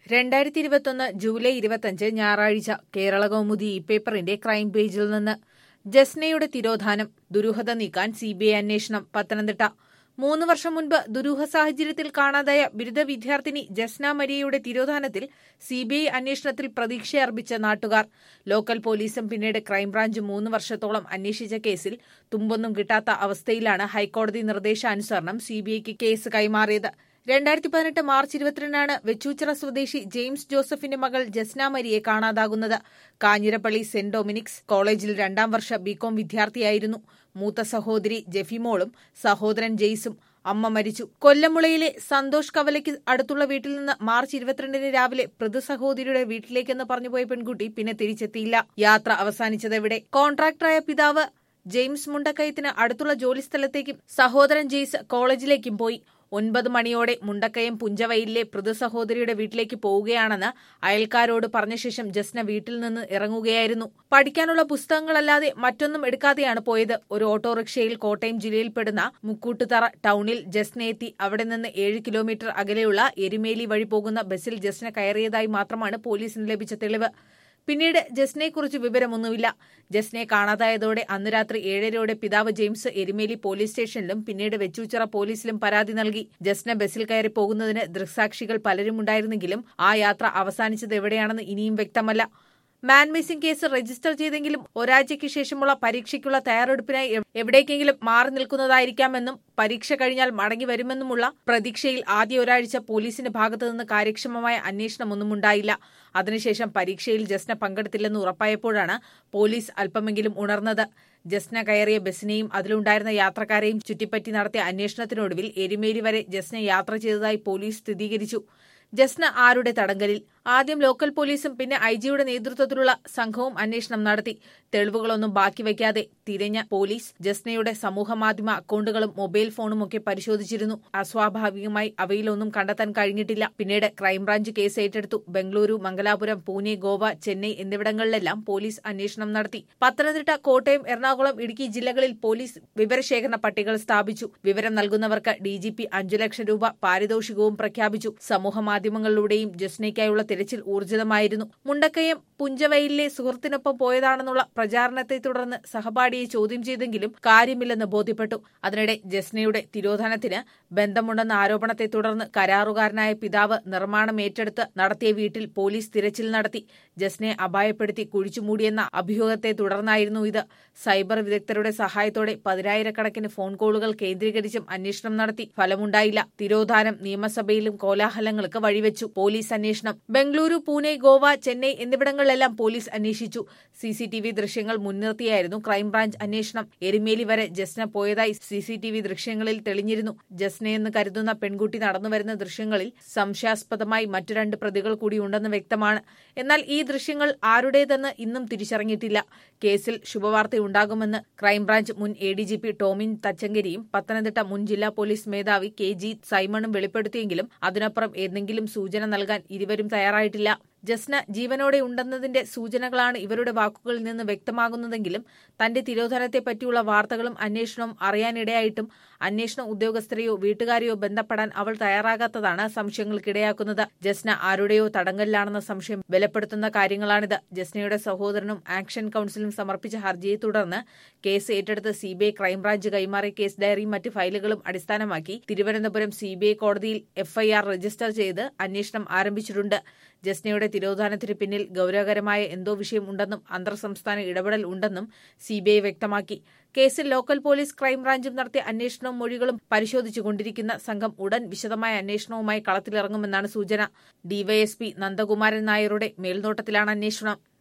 രണ്ടായിരത്തി ഇരുപത്തൊന്ന് ജൂലൈ ഇരുപത്തഞ്ച് ഞായറാഴ്ച കേരള കൗമുദി ഈ പേപ്പറിന്റെ ക്രൈം പേജിൽ നിന്ന് ജസ്നയുടെ തിരോധാനം ദുരൂഹത നീക്കാൻ സിബിഐ അന്വേഷണം പത്തനംതിട്ട മൂന്ന് വർഷം മുൻപ് ദുരൂഹ സാഹചര്യത്തിൽ കാണാതായ ബിരുദ വിദ്യാർത്ഥിനി ജസ്ന മരിയയുടെ തിരോധാനത്തിൽ സിബിഐ അന്വേഷണത്തിൽ പ്രതീക്ഷയർപ്പിച്ച നാട്ടുകാർ ലോക്കൽ പോലീസും പിന്നീട് ക്രൈംബ്രാഞ്ചും മൂന്ന് വർഷത്തോളം അന്വേഷിച്ച കേസിൽ തുമ്പൊന്നും കിട്ടാത്ത അവസ്ഥയിലാണ് ഹൈക്കോടതി നിർദ്ദേശാനുസരണം സിബിഐക്ക് കേസ് കൈമാറിയത് രണ്ടായിരത്തി പതിനെട്ട് മാർച്ച് ഇരുപത്തിരണ്ടിനാണ് വെച്ചൂച്ചിറ സ്വദേശി ജെയിംസ് ജോസഫിന്റെ മകൾ ജസ്ന മരിയെ കാണാതാകുന്നത് കാഞ്ഞിരപ്പള്ളി സെന്റ് ഡൊമിനിക്സ് കോളേജിൽ രണ്ടാം വർഷ ബികോം വിദ്യാർത്ഥിയായിരുന്നു മൂത്ത സഹോദരി ജെഫിമോളും സഹോദരൻ ജെയ്സും അമ്മ മരിച്ചു കൊല്ലമുളയിലെ സന്തോഷ് കവലയ്ക്ക് അടുത്തുള്ള വീട്ടിൽ നിന്ന് മാർച്ച് ഇരുപത്തിരണ്ടിന് രാവിലെ പ്രതി സഹോദരിയുടെ വീട്ടിലേക്കെന്ന് പറഞ്ഞുപോയ പെൺകുട്ടി പിന്നെ തിരിച്ചെത്തിയില്ല യാത്ര അവസാനിച്ചതെവിടെ കോൺട്രാക്ടറായ പിതാവ് ജെയിംസ് മുണ്ടക്കയത്തിന് അടുത്തുള്ള ജോലിസ്ഥലത്തേക്കും സഹോദരൻ ജെയ്സ് കോളേജിലേക്കും പോയി ഒൻപത് മണിയോടെ മുണ്ടക്കയം പുഞ്ചവയലിലെ പൃഥു സഹോദരിയുടെ വീട്ടിലേക്ക് പോവുകയാണെന്ന് അയൽക്കാരോട് പറഞ്ഞ ശേഷം ജസ്ന വീട്ടിൽ നിന്ന് ഇറങ്ങുകയായിരുന്നു പഠിക്കാനുള്ള പുസ്തകങ്ങളല്ലാതെ മറ്റൊന്നും എടുക്കാതെയാണ് പോയത് ഒരു ഓട്ടോറിക്ഷയിൽ കോട്ടയം ജില്ലയിൽപ്പെടുന്ന മുക്കൂട്ടുതറ ടൌണിൽ ജസ്ന എത്തി അവിടെ നിന്ന് ഏഴ് കിലോമീറ്റർ അകലെയുള്ള എരുമേലി വഴി പോകുന്ന ബസ്സിൽ ജസ്ന കയറിയതായി മാത്രമാണ് പോലീസിന് ലഭിച്ച തെളിവ് പിന്നീട് ജസ്നയെക്കുറിച്ച് വിവരമൊന്നുമില്ല ജസ്നയെ കാണാതായതോടെ അന്ന് രാത്രി ഏഴരയോടെ പിതാവ് ജെയിംസ് എരുമേലി പോലീസ് സ്റ്റേഷനിലും പിന്നീട് വെച്ചൂച്ചിറ പോലീസിലും പരാതി നൽകി ജസ്ന ബസ്സിൽ കയറി പോകുന്നതിന് ദൃക്സാക്ഷികൾ പലരും ഉണ്ടായിരുന്നെങ്കിലും ആ യാത്ര അവസാനിച്ചത് എവിടെയാണെന്ന് ഇനിയും വ്യക്തമല്ല മാൻ മിസ്സിംഗ് കേസ് രജിസ്റ്റർ ചെയ്തെങ്കിലും ഒരാഴ്ചയ്ക്ക് ശേഷമുള്ള പരീക്ഷയ്ക്കുള്ള തയ്യാറെടുപ്പിനായി എവിടേക്കെങ്കിലും മാറി നിൽക്കുന്നതായിരിക്കാമെന്നും പരീക്ഷ കഴിഞ്ഞാൽ മടങ്ങി വരുമെന്നുമുള്ള പ്രതീക്ഷയിൽ ആദ്യ ഒരാഴ്ച പോലീസിന്റെ ഭാഗത്തുനിന്ന് കാര്യക്ഷമമായ അന്വേഷണമൊന്നും ഉണ്ടായില്ല അതിനുശേഷം പരീക്ഷയിൽ ജസ്ന പങ്കെടുത്തില്ലെന്ന് ഉറപ്പായപ്പോഴാണ് പോലീസ് അല്പമെങ്കിലും ഉണർന്നത് ജസ്ന കയറിയ ബസ്സിനെയും അതിലുണ്ടായിരുന്ന യാത്രക്കാരെയും ചുറ്റിപ്പറ്റി നടത്തിയ അന്വേഷണത്തിനൊടുവിൽ എരുമേലി വരെ ജസ്ന യാത്ര ചെയ്തതായി പോലീസ് സ്ഥിരീകരിച്ചു ജസ്ന ആരുടെ തടങ്കലിൽ ആദ്യം ലോക്കൽ പോലീസും പിന്നെ ഐ ജിയുടെ നേതൃത്വത്തിലുള്ള സംഘവും അന്വേഷണം നടത്തി തെളിവുകളൊന്നും ബാക്കി വയ്ക്കാതെ തിരഞ്ഞ പോലീസ് ജസ്നയുടെ സമൂഹമാധ്യമ അക്കൌണ്ടുകളും മൊബൈൽ ഫോണും ഒക്കെ പരിശോധിച്ചിരുന്നു അസ്വാഭാവികമായി അവയിലൊന്നും കണ്ടെത്താൻ കഴിഞ്ഞിട്ടില്ല പിന്നീട് ക്രൈംബ്രാഞ്ച് കേസ് ഏറ്റെടുത്തു ബംഗളൂരു മംഗലാപുരം പൂനെ ഗോവ ചെന്നൈ എന്നിവിടങ്ങളിലെല്ലാം പോലീസ് അന്വേഷണം നടത്തി പത്തനംതിട്ട കോട്ടയം എറണാകുളം ഇടുക്കി ജില്ലകളിൽ പോലീസ് വിവരശേഖരണ പട്ടികൾ സ്ഥാപിച്ചു വിവരം നൽകുന്നവർക്ക് ഡിജിപി അഞ്ചു ലക്ഷം രൂപ പാരിതോഷികവും പ്രഖ്യാപിച്ചു സമൂഹമാധ്യമങ്ങളിലൂടെയും ജസ്നയ്ക്കായുള്ള തിരച്ചിൽ ഊർജിതമായിരുന്നു മുണ്ടക്കയം പുഞ്ചവയലിലെ സുഹൃത്തിനൊപ്പം പോയതാണെന്നുള്ള പ്രചാരണത്തെ തുടർന്ന് സഹപാഠിയെ ചോദ്യം ചെയ്തെങ്കിലും കാര്യമില്ലെന്ന് ബോധ്യപ്പെട്ടു അതിനിടെ ജസ്നയുടെ തിരോധാനത്തിന് ബന്ധമുണ്ടെന്ന ആരോപണത്തെ തുടർന്ന് കരാറുകാരനായ പിതാവ് നിർമ്മാണം ഏറ്റെടുത്ത് നടത്തിയ വീട്ടിൽ പോലീസ് തിരച്ചിൽ നടത്തി ജസ്നയെ അപായപ്പെടുത്തി കുഴിച്ചുമൂടിയെന്ന അഭ്യൂഹത്തെ തുടർന്നായിരുന്നു ഇത് സൈബർ വിദഗ്ധരുടെ സഹായത്തോടെ പതിനായിരക്കണക്കിന് ഫോൺ കോളുകൾ കേന്ദ്രീകരിച്ചും അന്വേഷണം നടത്തി ഫലമുണ്ടായില്ല തിരോധാനം നിയമസഭയിലും കോലാഹലങ്ങൾക്ക് വഴിവെച്ചു പോലീസ് അന്വേഷണം ബംഗളൂരു പൂനെ ഗോവ ചെന്നൈ എന്നിവിടങ്ങളിലെല്ലാം പോലീസ് അന്വേഷിച്ചു സിസിടിവി ദൃശ്യങ്ങൾ മുൻനിർത്തിയായിരുന്നു ക്രൈംബ്രാഞ്ച് അന്വേഷണം എരുമേലി വരെ ജസ്ന പോയതായി സിസിടിവി ദൃശ്യങ്ങളിൽ തെളിഞ്ഞിരുന്നു ജസ്നയെന്ന് കരുതുന്ന പെൺകുട്ടി നടന്നുവരുന്ന ദൃശ്യങ്ങളിൽ സംശയാസ്പദമായി മറ്റു രണ്ട് പ്രതികൾ കൂടി ഉണ്ടെന്ന് വ്യക്തമാണ് എന്നാൽ ഈ ദൃശ്യങ്ങൾ ആരുടേതെന്ന് ഇന്നും തിരിച്ചറിഞ്ഞിട്ടില്ല കേസിൽ ശുഭവാർത്തയുണ്ടാകുമെന്ന് ക്രൈംബ്രാഞ്ച് മുൻ A D G P Tomin തച്ചങ്കരിയും പത്തനംതിട്ട മുൻ ജില്ലാ പോലീസ് മേധാവി കെ ജി സൈമണും വെളിപ്പെടുത്തിയെങ്കിലും അതിനപ്പുറം എന്തെങ്കിലും സൂചന നൽകാൻ ഇരുവരും തയ്യാറായിട്ടില്ല ജസ്ന ജീവനോടെ ഉണ്ടെന്നതിന്റെ സൂചനകളാണ് ഇവരുടെ വാക്കുകളിൽ നിന്ന് വ്യക്തമാകുന്നതെങ്കിലും തന്റെ തിരോധനത്തെ പറ്റിയുള്ള വാർത്തകളും അന്വേഷണവും അറിയാനിടയായിട്ടും അന്വേഷണ ഉദ്യോഗസ്ഥരെയോ വീട്ടുകാരെയോ ബന്ധപ്പെടാൻ അവൾ തയ്യാറാകാത്തതാണ് സംശയങ്ങൾക്കിടയാക്കുന്നത് ജസ്ന ആരുടെയോ തടങ്കലിലാണെന്ന സംശയം ബലപ്പെടുത്തുന്ന കാര്യങ്ങളാണിത് ജസ്നയുടെ സഹോദരനും ആക്ഷൻ കൌൺസിലും സമർപ്പിച്ച ഹർജിയെ തുടർന്ന് കേസ് ഏറ്റെടുത്ത് സിബിഐ ക്രൈംബ്രാഞ്ച് കൈമാറിയ കേസ് ഡയറിയും മറ്റ് ഫയലുകളും അടിസ്ഥാനമാക്കി തിരുവനന്തപുരം സിബിഐ കോടതിയിൽ എഫ്ഐആർ രജിസ്റ്റർ ചെയ്ത് അന്വേഷണം ആരംഭിച്ചിട്ടുണ്ട് ജസ്നയുടെ തിരോധാനത്തിന് പിന്നിൽ ഗൌരവകരമായ എന്തോ വിഷയം ഉണ്ടെന്നും അന്തർ സംസ്ഥാന ഇടപെടൽ ഉണ്ടെന്നും സിബിഐ വ്യക്തമാക്കി കേസിൽ ലോക്കൽ പോലീസ് ക്രൈംബ്രാഞ്ചും നടത്തിയ അന്വേഷണവും മൊഴികളും പരിശോധിച്ചുകൊണ്ടിരിക്കുന്ന സംഘം ഉടൻ വിശദമായ അന്വേഷണവുമായി കളത്തിലിറങ്ങുമെന്നാണ് സൂചന ഡിവൈഎസ്പി നന്ദകുമാരൻ നായരുടെ മേൽനോട്ടത്തിലാണ് അന്വേഷണം